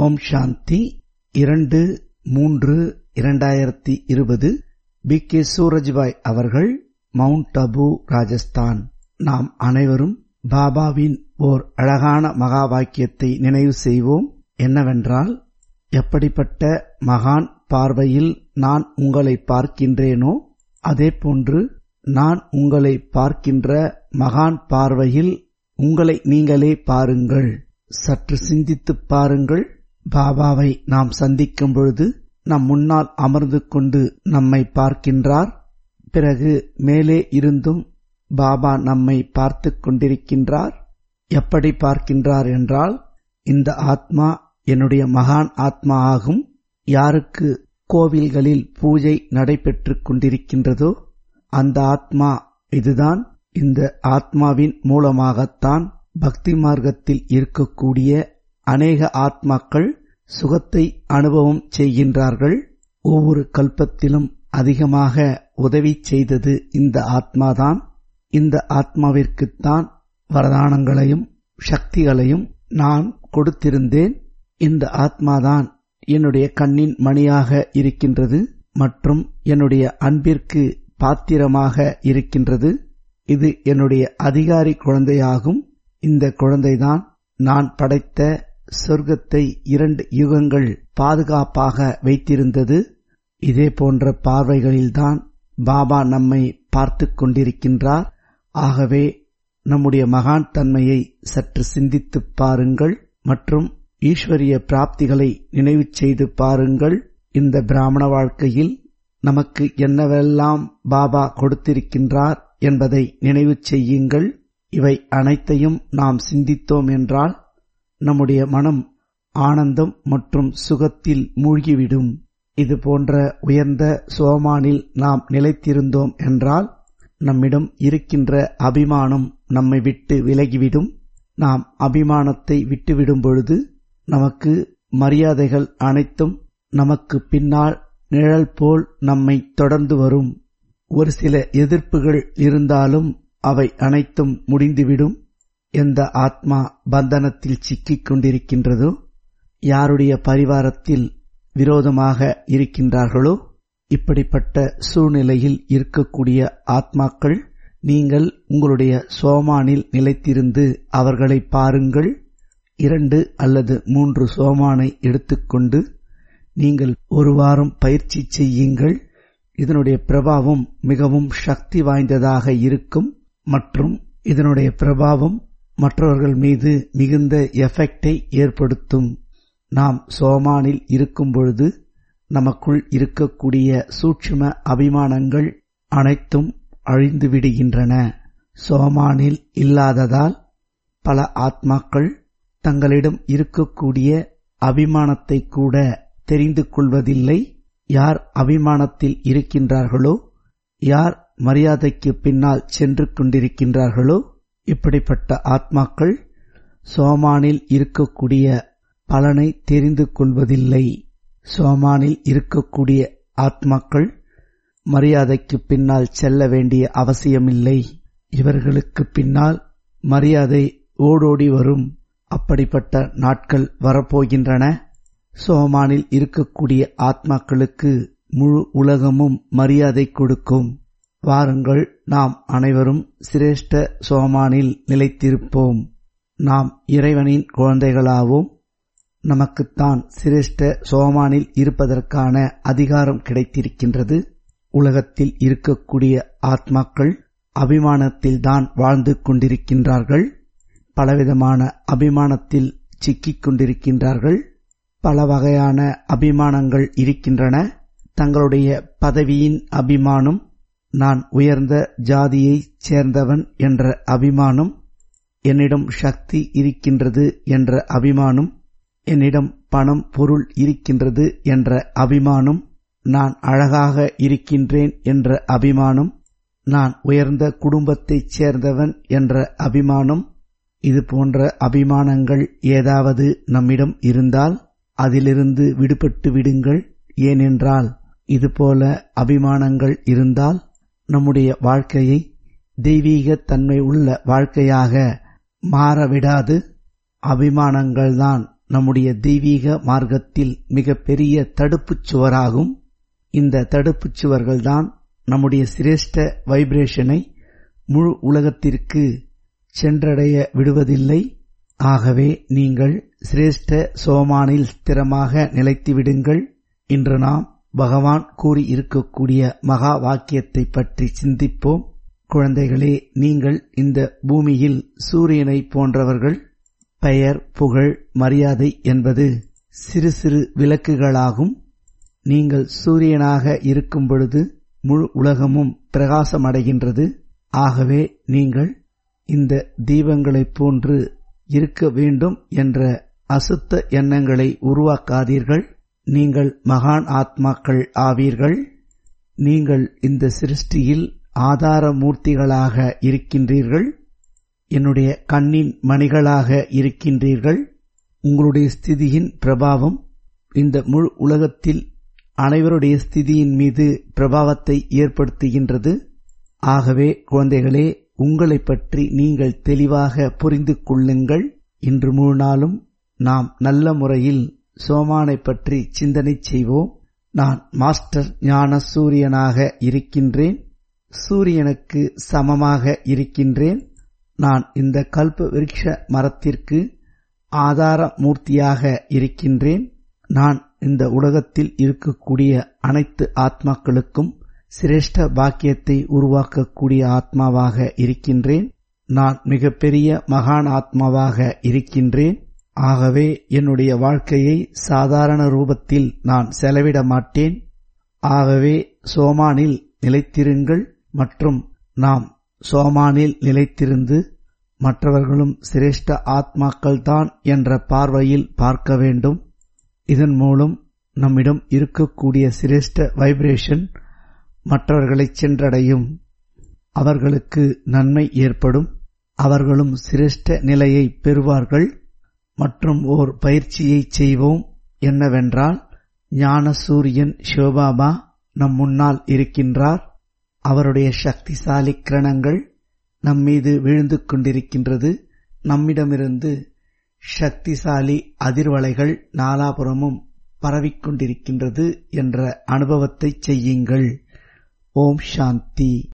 ஓம் சாந்தி இரண்டு மூன்று இரண்டாயிரத்தி இருபது பி கே சூரஜ்பாய் அவர்கள் மவுண்ட் அபு ராஜஸ்தான் நாம் அனைவரும் பாபாவின் ஓர் அழகான மகா வாக்கியத்தை நினைவு செய்வோம் என்னவென்றால் எப்படிப்பட்ட மகான் பார்வையில் நான் உங்களை பார்க்கின்றேனோ அதேபோன்று நான் உங்களை பார்க்கின்ற மகான் பார்வையில் உங்களை நீங்களே பாருங்கள் சற்று சிந்தித்துப் பாருங்கள் பாபாவை நாம் சந்திக்கும் பொழுது நம் முன்னால் அமர்ந்து கொண்டு நம்மை பார்க்கின்றார் பிறகு மேலே இருந்தும் பாபா நம்மை பார்த்து கொண்டிருக்கின்றார் எப்படி பார்க்கின்றார் என்றால் இந்த ஆத்மா என்னுடைய மகான் ஆத்மா ஆகும் யாருக்கு கோவில்களில் பூஜை நடைபெற்றுக் கொண்டிருக்கின்றதோ அந்த ஆத்மா இதுதான் இந்த ஆத்மாவின் மூலமாகத்தான் பக்தி மார்க்கத்தில் இருக்கக்கூடிய அநேக ஆத்மாக்கள் சுகத்தை அனுபவம் செய்கின்றார்கள் ஒவ்வொரு கல்பத்திலும் அதிகமாக உதவி செய்தது இந்த ஆத்மாதான் இந்த ஆத்மாவிற்குத்தான் வரதானங்களையும் சக்திகளையும் நான் கொடுத்திருந்தேன் இந்த ஆத்மாதான் என்னுடைய கண்ணின் மணியாக இருக்கின்றது மற்றும் என்னுடைய அன்பிற்கு பாத்திரமாக இருக்கின்றது இது என்னுடைய அதிகாரி குழந்தையாகும் இந்த குழந்தைதான் நான் படைத்த சொர்க்கத்தை இரண்டு யுகங்கள் பாதுகாப்பாக வைத்திருந்தது இதே போன்ற பார்வைகளில்தான் பாபா நம்மை பார்த்து கொண்டிருக்கின்றார் ஆகவே நம்முடைய மகான் தன்மையை சற்று சிந்தித்துப் பாருங்கள் மற்றும் ஈஸ்வரிய பிராப்திகளை நினைவு செய்து பாருங்கள் இந்த பிராமண வாழ்க்கையில் நமக்கு என்னவெல்லாம் பாபா கொடுத்திருக்கின்றார் என்பதை நினைவு செய்யுங்கள் இவை அனைத்தையும் நாம் சிந்தித்தோம் என்றால் நம்முடைய மனம் ஆனந்தம் மற்றும் சுகத்தில் மூழ்கிவிடும் இது போன்ற உயர்ந்த சோமானில் நாம் நிலைத்திருந்தோம் என்றால் நம்மிடம் இருக்கின்ற அபிமானம் நம்மை விட்டு விலகிவிடும் நாம் அபிமானத்தை விட்டுவிடும் பொழுது நமக்கு மரியாதைகள் அனைத்தும் நமக்கு பின்னால் நிழல் போல் நம்மை தொடர்ந்து வரும் ஒரு சில எதிர்ப்புகள் இருந்தாலும் அவை அனைத்தும் முடிந்துவிடும் எந்த ஆத்மா பந்தனத்தில் சிக்கிக் கொண்டிருக்கின்றதோ யாருடைய பரிவாரத்தில் விரோதமாக இருக்கின்றார்களோ இப்படிப்பட்ட சூழ்நிலையில் இருக்கக்கூடிய ஆத்மாக்கள் நீங்கள் உங்களுடைய சோமானில் நிலைத்திருந்து அவர்களை பாருங்கள் இரண்டு அல்லது மூன்று சோமானை எடுத்துக்கொண்டு நீங்கள் ஒரு வாரம் பயிற்சி செய்யுங்கள் இதனுடைய பிரபாவம் மிகவும் சக்தி வாய்ந்ததாக இருக்கும் மற்றும் இதனுடைய பிரபாவம் மற்றவர்கள் மீது மிகுந்த எஃபெக்டை ஏற்படுத்தும் நாம் சோமானில் இருக்கும் பொழுது நமக்குள் இருக்கக்கூடிய சூட்சும அபிமானங்கள் அனைத்தும் அழிந்து விடுகின்றன சோமானில் இல்லாததால் பல ஆத்மாக்கள் தங்களிடம் இருக்கக்கூடிய அபிமானத்தை கூட தெரிந்து கொள்வதில்லை யார் அபிமானத்தில் இருக்கின்றார்களோ யார் மரியாதைக்கு பின்னால் சென்று கொண்டிருக்கின்றார்களோ இப்படிப்பட்ட ஆத்மாக்கள் சோமானில் இருக்கக்கூடிய பலனை தெரிந்து கொள்வதில்லை சோமானில் இருக்கக்கூடிய ஆத்மாக்கள் மரியாதைக்கு பின்னால் செல்ல வேண்டிய அவசியமில்லை இவர்களுக்கு பின்னால் மரியாதை ஓடோடி வரும் அப்படிப்பட்ட நாட்கள் வரப்போகின்றன சோமானில் இருக்கக்கூடிய ஆத்மாக்களுக்கு முழு உலகமும் மரியாதை கொடுக்கும் வாருங்கள் நாம் அனைவரும் சிரேஷ்ட சோமானில் நிலைத்திருப்போம் நாம் இறைவனின் குழந்தைகளாவோம் நமக்குத்தான் சிரேஷ்ட சோமானில் இருப்பதற்கான அதிகாரம் கிடைத்திருக்கின்றது உலகத்தில் இருக்கக்கூடிய ஆத்மாக்கள் அபிமானத்தில்தான் வாழ்ந்து கொண்டிருக்கின்றார்கள் பலவிதமான அபிமானத்தில் சிக்கிக் கொண்டிருக்கின்றார்கள் பல வகையான அபிமானங்கள் இருக்கின்றன தங்களுடைய பதவியின் அபிமானம் நான் உயர்ந்த ஜாதியைச் சேர்ந்தவன் என்ற அபிமானம் என்னிடம் சக்தி இருக்கின்றது என்ற அபிமானம் என்னிடம் பணம் பொருள் இருக்கின்றது என்ற அபிமானம் நான் அழகாக இருக்கின்றேன் என்ற அபிமானம் நான் உயர்ந்த குடும்பத்தைச் சேர்ந்தவன் என்ற அபிமானம் இது போன்ற அபிமானங்கள் ஏதாவது நம்மிடம் இருந்தால் அதிலிருந்து விடுபட்டு விடுங்கள் ஏனென்றால் இதுபோல அபிமானங்கள் இருந்தால் நம்முடைய வாழ்க்கையை தெய்வீக தன்மை உள்ள வாழ்க்கையாக மாறவிடாது அபிமானங்கள்தான் நம்முடைய தெய்வீக மார்க்கத்தில் மிக பெரிய தடுப்புச் சுவராகும் இந்த தடுப்புச் சுவர்கள்தான் நம்முடைய சிரேஷ்ட வைப்ரேஷனை முழு உலகத்திற்கு சென்றடைய விடுவதில்லை ஆகவே நீங்கள் சிரேஷ்ட சோமானில் ஸ்திரமாக நிலைத்து விடுங்கள் இன்று நாம் பகவான் கூறி இருக்கக்கூடிய மகா வாக்கியத்தை பற்றி சிந்திப்போம் குழந்தைகளே நீங்கள் இந்த பூமியில் சூரியனை போன்றவர்கள் பெயர் புகழ் மரியாதை என்பது சிறு சிறு விளக்குகளாகும் நீங்கள் சூரியனாக இருக்கும் பொழுது முழு உலகமும் பிரகாசமடைகின்றது ஆகவே நீங்கள் இந்த தீபங்களைப் போன்று இருக்க வேண்டும் என்ற அசுத்த எண்ணங்களை உருவாக்காதீர்கள் நீங்கள் மகான் ஆத்மாக்கள் ஆவீர்கள் நீங்கள் இந்த சிருஷ்டியில் ஆதார மூர்த்திகளாக இருக்கின்றீர்கள் என்னுடைய கண்ணின் மணிகளாக இருக்கின்றீர்கள் உங்களுடைய ஸ்திதியின் பிரபாவம் இந்த முழு உலகத்தில் அனைவருடைய ஸ்திதியின் மீது பிரபாவத்தை ஏற்படுத்துகின்றது ஆகவே குழந்தைகளே உங்களை பற்றி நீங்கள் தெளிவாக புரிந்து கொள்ளுங்கள் இன்று முழு நாளும் நாம் நல்ல முறையில் சோமானை பற்றி சிந்தனை செய்வோம் நான் மாஸ்டர் ஞான சூரியனாக இருக்கின்றேன் சூரியனுக்கு சமமாக இருக்கின்றேன் நான் இந்த கல்ப விருட்ச மரத்திற்கு ஆதார மூர்த்தியாக இருக்கின்றேன் நான் இந்த உலகத்தில் இருக்கக்கூடிய அனைத்து ஆத்மாக்களுக்கும் சிரேஷ்ட பாக்கியத்தை உருவாக்கக்கூடிய ஆத்மாவாக இருக்கின்றேன் நான் மிகப்பெரிய மகான் ஆத்மாவாக இருக்கின்றேன் ஆகவே என்னுடைய வாழ்க்கையை சாதாரண ரூபத்தில் நான் செலவிட மாட்டேன் ஆகவே சோமானில் நிலைத்திருங்கள் மற்றும் நாம் சோமானில் நிலைத்திருந்து மற்றவர்களும் சிரேஷ்ட ஆத்மாக்கள்தான் என்ற பார்வையில் பார்க்க வேண்டும் இதன் மூலம் நம்மிடம் இருக்கக்கூடிய சிரேஷ்ட வைப்ரேஷன் மற்றவர்களை சென்றடையும் அவர்களுக்கு நன்மை ஏற்படும் அவர்களும் சிரேஷ்ட நிலையை பெறுவார்கள் மற்றும் ஓர் பயிற்சியை செய்வோம் என்னவென்றால் ஞான சூரியன் சிவபாபா நம் முன்னால் இருக்கின்றார் அவருடைய சக்திசாலி கிரணங்கள் நம்மீது விழுந்து கொண்டிருக்கின்றது நம்மிடமிருந்து சக்திசாலி அதிர்வலைகள் நாலாபுறமும் பரவிக்கொண்டிருக்கின்றது என்ற அனுபவத்தை செய்யுங்கள் ஓம் சாந்தி